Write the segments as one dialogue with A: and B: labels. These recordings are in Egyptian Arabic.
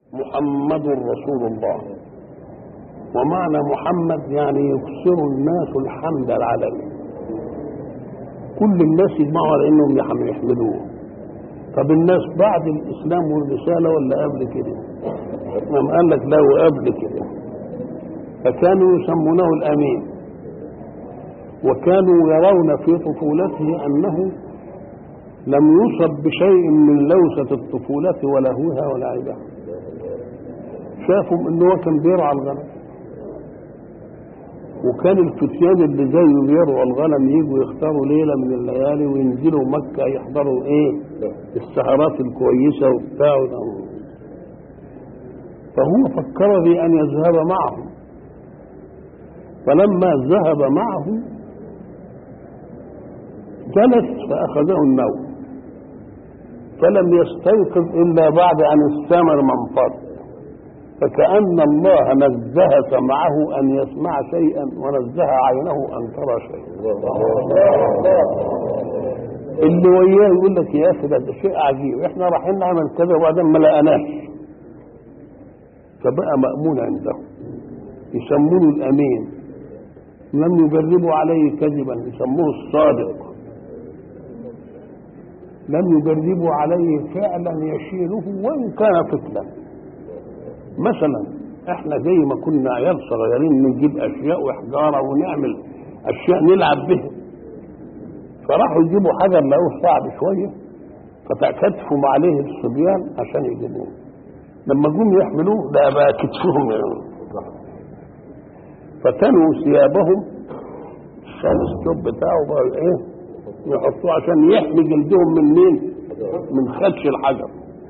A: محمد رسول الله ومعنى محمد يعني يكثر الناس الحمد العلني كل الناس يجمعوا على انهم يحملوه طب الناس بعد الاسلام والرساله ولا قبل كده؟ نعم قال لك لا وقبل كده فكانوا يسمونه الامين وكانوا يرون في طفولته انه لم يصب بشيء من لوسة الطفولة ولهوها ولعبها شافوا انه هو كان بيرعى الغنم وكان الفتيان اللي زيه بيرعوا الغنم يجوا يختاروا ليله من الليالي وينزلوا مكه يحضروا ايه السهرات الكويسه وبتاع فهو فكر في ان يذهب معهم فلما ذهب معه جلس فاخذه النوم فلم يستيقظ الا بعد ان الثمر منفض فكأن الله نزه سمعه أن يسمع شيئا ونزه عينه أن ترى شيئا اللي وياه يقول لك يا أخي ده شيء عجيب احنا رايحين نعمل كذا وبعدين ما لقناش فبقى مأمون عنده يسمونه الأمين لم يجربوا عليه كذبا يسموه الصادق لم يجربوا عليه فعلا يشيله وإن كان طفلا مثلا احنا زي ما كنا عيال صغيرين نجيب اشياء وحجاره ونعمل اشياء نلعب بها فراحوا يجيبوا حجر لقوه صعب شويه فتكتفوا عليه الصبيان عشان يجيبوه لما جم يحملوه ده بقى كتفهم يعني. فتنوا ثيابهم عشان الثوب بتاعه بقى ايه يحطوه عشان يحمي جلدهم من مين؟ من خدش الحجر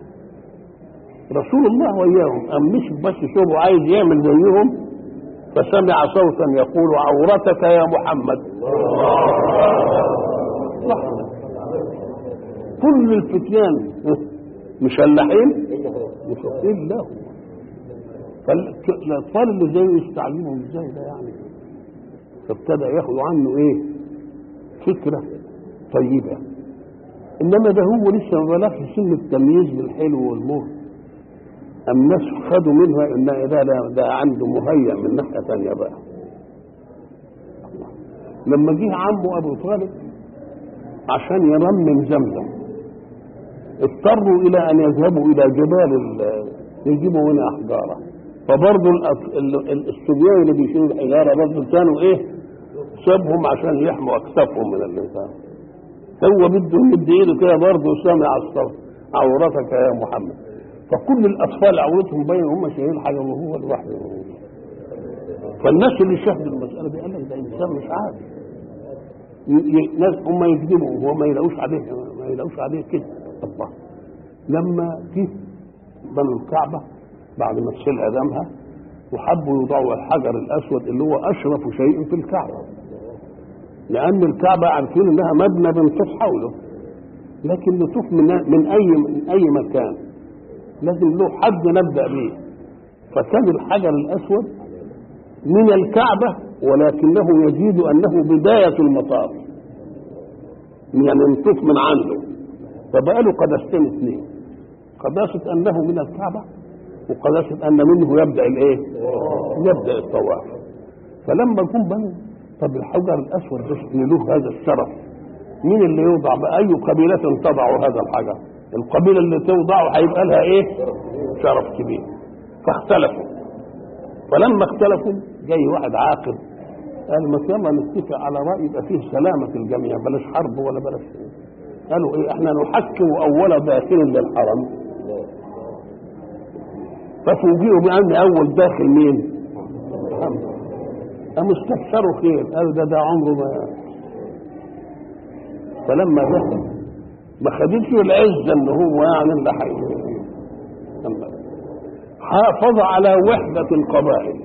A: رسول الله وإياهم أم مش بس شوفوا عايز يعمل زيهم فسمع صوتا يقول عورتك يا محمد كل الفتيان مشلحين مشلحين له فالاطفال اللي زيه يستعجبوا ازاي ده يعني فابتدى ياخدوا عنه ايه فكره طيبه انما ده هو لسه ما بلغش سن التمييز بالحلو والمر الناس خدوا منها ان ده ده عنده مهيأ من ناحيه ثانيه بقى لما جه عمه ابو طالب عشان يرمم زمزم اضطروا الى ان يذهبوا الى جبال يجيبوا هنا احجاره فبرضه الصبيان اللي بيشيلوا الحجاره برضه كانوا ايه سابهم عشان يحموا اكتافهم من الانسان هو بده يمد ايده كده برضه سامع الصوت عورتك يا محمد فكل الاطفال عورتهم باين هم شايلين حاجه وهو لوحده فالناس اللي شاهدوا المساله دي قال لك ده انسان مش عادي ناس هم يكذبوا وهو ما يلاقوش عليه ما يلاقوش عليه كده الله لما جه بنوا الكعبه بعد ما تشيل ادمها وحبوا يوضعوا الحجر الاسود اللي هو اشرف شيء في الكعبه لان الكعبه عارفين انها مبنى بنطوف حوله لكن نطوف من من اي من اي مكان لازم له حد نبدا به فكان الحجر الاسود من الكعبه ولكنه يزيد انه بدايه المطاف يعني نطوف من عنده فبقى له قداستين اثنين قداسه انه من الكعبه وقداسه ان منه يبدا الايه؟ يبدا الطواف فلما جم بنوا طب الحجر الاسود ده له هذا الشرف مين اللي يوضع بأي قبيلة تضع هذا الحجر القبيلة اللي توضعه هيبقى لها ايه شرف كبير فاختلفوا فلما اختلفوا جاي واحد عاقل قال ما يلا نتفق على رأي يبقى فيه سلامة الجميع بلاش حرب ولا بلاش قالوا ايه احنا نحكم اول داخل للحرم ففوجئوا بان اول داخل مين محمد قاموا استبشروا خير قالوا ده ده عمره ما فلما ذهب ما خدتش العزة ان هو يعني اللي حي حافظ على وحدة القبائل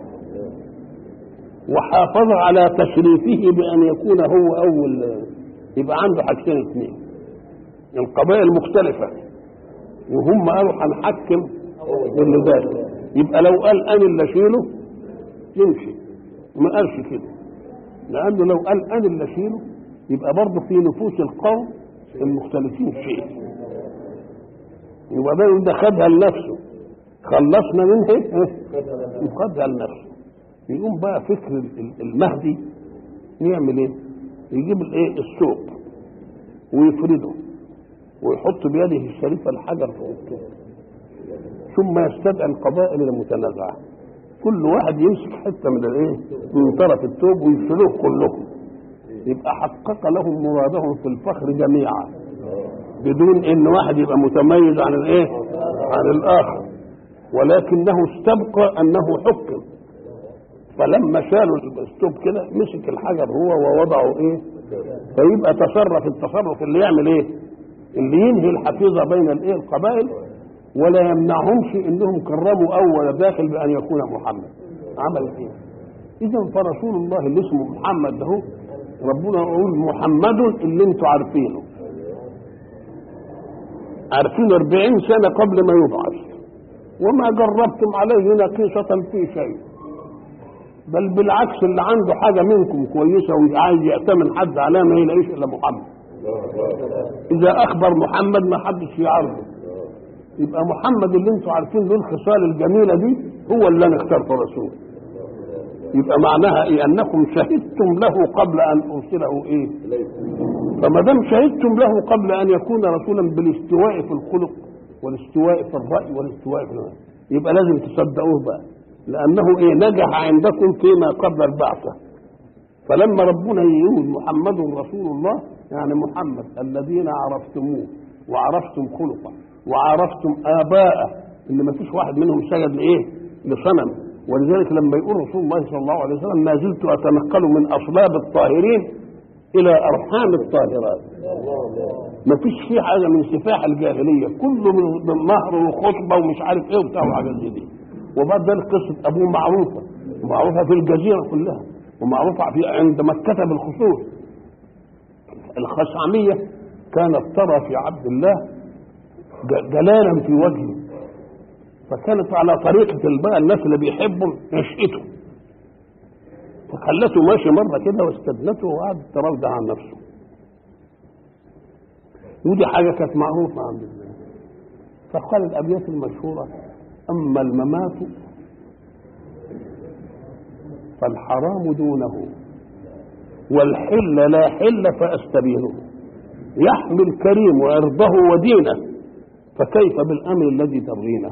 A: وحافظ على تشريفه بأن يكون هو أول يبقى عنده حاجتين اثنين القبائل مختلفة وهم قالوا هنحكم اللي ده يبقى لو قال أنا اللي أشيله يمشي ما قالش كده لأنه لو قال أنا اللي أشيله يبقى برضه في نفوس القوم المختلفين شيء يبقى ده ده خدها لنفسه خلصنا منه ايه وخدها لنفسه يقوم بقى فكر ال- المهدي يعمل ايه يجيب الايه الثوب ويفرده ويحط بيده الشريفه الحجر فوق الثوب ثم يستدعي القبائل المتنازعه كل واحد يمسك حته من الايه من طرف الثوب ويفصلوه كلهم يبقى حقق لهم مرادهم في الفخر جميعا بدون ان واحد يبقى متميز عن الايه عن الاخر ولكنه استبقى انه حكم فلما شالوا الاسلوب كده مسك الحجر هو ووضعه ايه فيبقى تصرف التصرف اللي يعمل ايه اللي ينهي الحفيظه بين الايه القبائل ولا يمنعهمش انهم كرموا اول داخل بان يكون محمد عمل ايه اذا فرسول الله اللي اسمه محمد ده ربنا يقول محمد اللي انتوا عارفينه عارفين أربعين سنة قبل ما يبعث وما جربتم عليه نقيصة في شيء بل بالعكس اللي عنده حاجة منكم كويسة وعايز يأتمن حد عليها ما يلاقيش إلا محمد إذا أخبر محمد ما حدش يعرضه يبقى محمد اللي انتوا عارفين له الخصال الجميلة دي هو اللي أنا اخترته رسول يبقى معناها إيه أنكم شهدتم له قبل أن أرسله إيه فما دام شهدتم له قبل ان يكون رسولا بالاستواء في الخلق والاستواء في الراي والاستواء في الوعي. يبقى لازم تصدقوه بقى لانه ايه نجح عندكم فيما قبل البعثه فلما ربنا يقول محمد رسول الله يعني محمد الذين عرفتموه وعرفتم خلقه وعرفتم اباءه ان ما فيش واحد منهم سجد لايه لصنم ولذلك لما يقول رسول الله صلى الله عليه وسلم ما زلت اتنقل من اصلاب الطاهرين الى ارحام الطاهرات ما فيش فيه حاجه من سفاح الجاهليه كله من من مهر وخطبه ومش عارف ايه وبتاع وحاجات زي دي وبعد ذلك قصه ابوه معروفه ومعروفه في الجزيره كلها ومعروفه في عند مكه بالخصوص الخشعميه كانت ترى في عبد الله ج- جلالا في وجهه فكانت على طريقه بقى الناس اللي بيحبوا نشأته فخلته ماشي مرة كده واستدنته وقعد تراودع عن نفسه ودي حاجة كانت معروفة عند الناس فقال الأبيات المشهورة أما الممات فالحرام دونه والحل لا حل فأستبينه يحمي الكريم عرضه ودينه فكيف بالأمر الذي تبغينه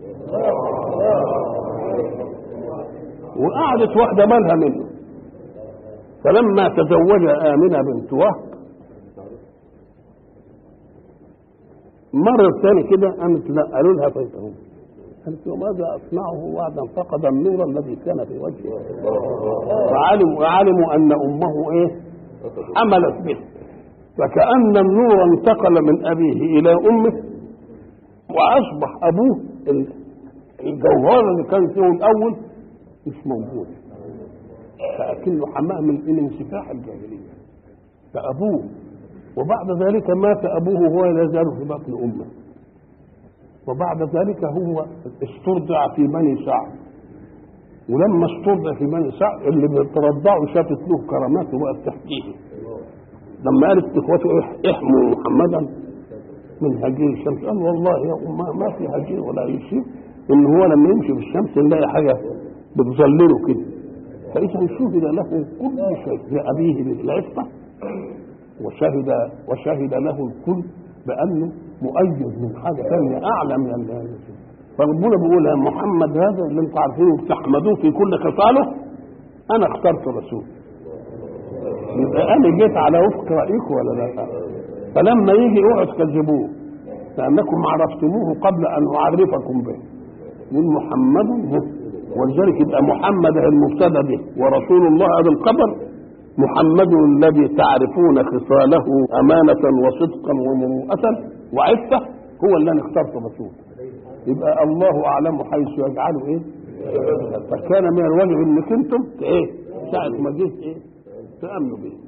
A: وقعدت واحدة مالها منه فلما تزوج آمنة بنت وهب مرة ثانية كده قامت لا قالوا لها فيتهم قالت وماذا أصنعه بعد أن فقد النور الذي كان في وجهه فعلموا علموا أن أمه إيه حملت به فكأن النور انتقل من أبيه إلى أمه وأصبح أبوه الجوهر اللي كان فيه الأول مش موجود فأكنه حماه من من انسفاح الجاهلية فأبوه وبعد ذلك مات أبوه وهو لا يزال في بطن أمه وبعد ذلك هو استرضع في بني سعد ولما استرضع في بني سعد اللي بيترضعوا شافت له كرامات وقت تحكيه لما قالت اخوته إح- احموا محمدا من هجير الشمس قال والله يا ما, ما في هجير ولا اي شيء ان هو لما يمشي في الشمس نلاقي حاجه بتظلله كده فاذا شهد له كل شيء لابيه بالعفه وشهد وشهد له الكل بانه مؤيد من حاجه ثانيه اعلى من ال- فربنا بيقول يا محمد هذا اللي انتم عارفينه بتحمدوه في كل خصاله انا اخترت رسول يبقى انا جيت على وفق رايكم ولا لا فلما يجي اوعوا تكذبوه لانكم عرفتموه قبل ان اعرفكم به من محمد هو. ولذلك يبقى محمد المبتدا به ورسول الله هذا الخبر محمد الذي تعرفون خصاله امانه وصدقا ومروءه وعفه هو اللي انا اخترته رسول يبقى الله اعلم حيث يجعله ايه فكان من الواجب انك انتم ايه ساعه ما جيت ايه تامنوا به